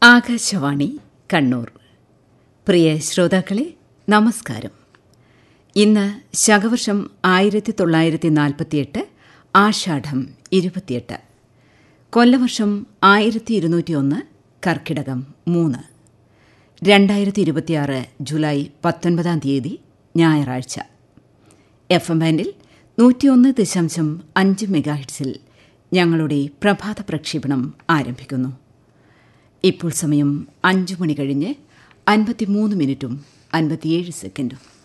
ആകാശവാണി കണ്ണൂർ പ്രിയ ശ്രോതാക്കളെ നമസ്കാരം ഇന്ന് ശകവർഷം ആയിരത്തി തൊള്ളായിരത്തി നാൽപ്പത്തിയെട്ട് ആഷാഢം ഇരുപത്തിയെട്ട് കൊല്ലവർഷം ആയിരത്തി ഇരുന്നൂറ്റിയൊന്ന് കർക്കിടകം മൂന്ന് രണ്ടായിരത്തി ഇരുപത്തിയാറ് ജൂലൈ പത്തൊൻപതാം തീയതി ഞായറാഴ്ച എഫ് എം ബാൻഡിൽ നൂറ്റിയൊന്ന് ദശാംശം അഞ്ച് മെഗാഹിറ്റ്സിൽ ഞങ്ങളുടെ പ്രഭാത പ്രക്ഷേപണം ആരംഭിക്കുന്നു ഇപ്പോൾ സമയം അഞ്ചു മണി കഴിഞ്ഞ് അൻപത്തിമൂന്ന് മിനിറ്റും അൻപത്തിയേഴ് സെക്കൻഡും